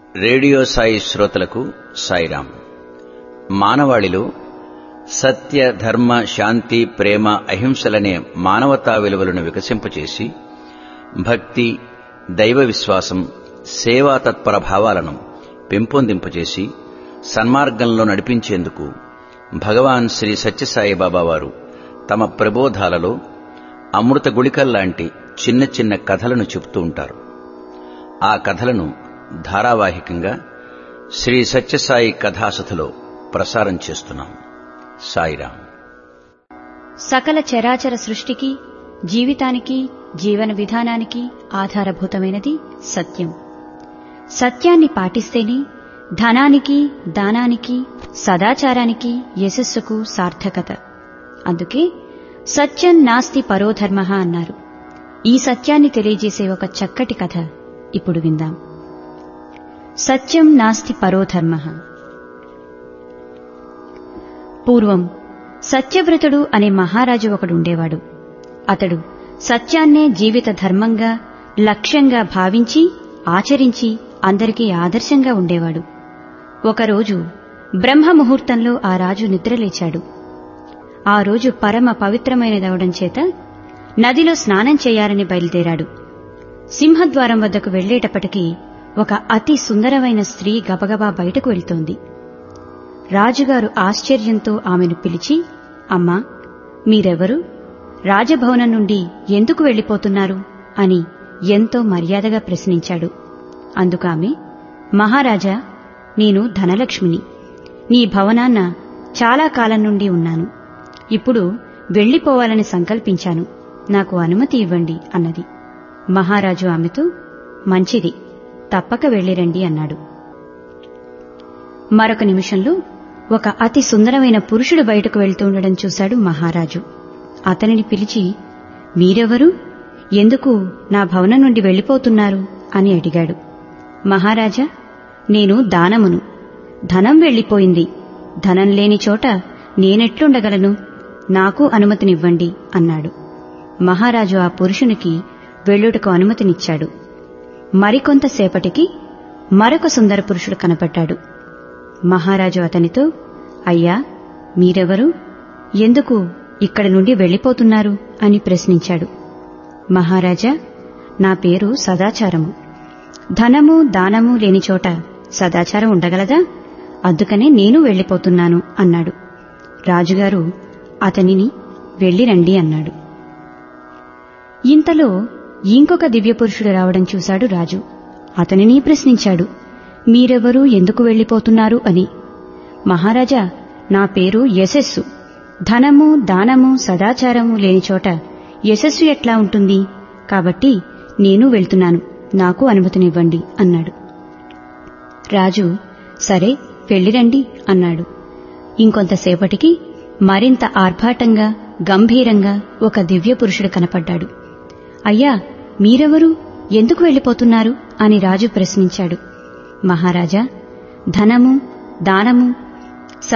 radio Sai శ్రోతలకు సాయిరాం మానవాళిలో సత్య ధర్మ శాంతి ప్రేమ అహింసలనే మానవతా విలువలను వికసింపచేసి భక్తి దైవ విశ్వాసం సేవా తత్పర భావాలను పెంపొందింపచేసి సన్మార్గంలో నడిపించేందుకు భగవాన్ శ్రీ సత్యసాయి బాబా వారు తమ ప్రబోధాలలో అమృత గుళికల్లాంటి చిన్న చిన్న కథలను చెబుతూ ఉంటారు ఆ కథలను ధారావాహికంగా శ్రీ సత్యసాయి కథాసథలో ప్రసారం చేస్తున్నాం సాయిరాం సకల చరాచర సృష్టికి జీవితానికి జీవన విధానానికి ఆధారభూతమైనది సత్యం సత్యాన్ని పాటిస్తేనే ధనానికి దానానికి సదాచారానికి యశస్సుకు సార్థకత అందుకే సత్యం నాస్తి పరోధర్మ అన్నారు ఈ సత్యాన్ని తెలియజేసే ఒక చక్కటి కథ ఇప్పుడు విందాం సత్యం నాస్తి పరోధర్మ పూర్వం సత్యవ్రతుడు అనే మహారాజు ఒకడుండేవాడు అతడు సత్యాన్నే జీవిత ధర్మంగా లక్ష్యంగా భావించి ఆచరించి అందరికీ ఆదర్శంగా ఉండేవాడు ఒకరోజు బ్రహ్మ ముహూర్తంలో ఆ రాజు నిద్రలేచాడు ఆ రోజు పరమ పవిత్రమైనదవడం చేత నదిలో స్నానం చేయాలని బయలుదేరాడు సింహద్వారం వద్దకు వెళ్లేటప్పటికీ ఒక అతి సుందరమైన స్త్రీ గబగబా బయటకు వెళ్తోంది రాజుగారు ఆశ్చర్యంతో ఆమెను పిలిచి అమ్మా మీరెవరు రాజభవనం నుండి ఎందుకు వెళ్లిపోతున్నారు అని ఎంతో మర్యాదగా ప్రశ్నించాడు అందుకామె మహారాజా నేను ధనలక్ష్మిని నీ భవనాన్న చాలా కాలం నుండి ఉన్నాను ఇప్పుడు వెళ్లిపోవాలని సంకల్పించాను నాకు అనుమతి ఇవ్వండి అన్నది మహారాజు ఆమెతో మంచిది తప్పక వెళ్ళిరండి అన్నాడు మరొక నిమిషంలో ఒక అతి సుందరమైన పురుషుడు బయటకు వెళ్తుండడం చూశాడు మహారాజు అతనిని పిలిచి మీరెవరు ఎందుకు నా భవనం నుండి వెళ్లిపోతున్నారు అని అడిగాడు మహారాజా నేను దానమును ధనం వెళ్లిపోయింది ధనం లేని చోట నేనెట్లుండగలను నాకు అనుమతినివ్వండి అన్నాడు మహారాజు ఆ పురుషునికి వెళ్ళుటకు అనుమతినిచ్చాడు మరికొంతసేపటికి మరొక సుందర పురుషుడు కనపడ్డాడు మహారాజు అతనితో అయ్యా మీరెవరు ఎందుకు ఇక్కడి నుండి వెళ్లిపోతున్నారు అని ప్రశ్నించాడు మహారాజా నా పేరు సదాచారము ధనము దానము లేని చోట సదాచారం ఉండగలదా అందుకనే నేను వెళ్లిపోతున్నాను అన్నాడు రాజుగారు అతనిని వెళ్లిరండి అన్నాడు ఇంతలో ఇంకొక దివ్యపురుషుడు రావడం చూశాడు రాజు అతనిని ప్రశ్నించాడు మీరెవరూ ఎందుకు వెళ్లిపోతున్నారు అని మహారాజా నా పేరు యశస్సు ధనము దానము సదాచారము లేని చోట యశస్సు ఎట్లా ఉంటుంది కాబట్టి నేను వెళ్తున్నాను నాకు అనుమతినివ్వండి అన్నాడు రాజు సరే వెళ్ళిరండి అన్నాడు ఇంకొంతసేపటికి మరింత ఆర్భాటంగా గంభీరంగా ఒక దివ్య పురుషుడు కనపడ్డాడు అయ్యా మీరెవరు ఎందుకు వెళ్లిపోతున్నారు అని రాజు ప్రశ్నించాడు మహారాజా ధనము దానము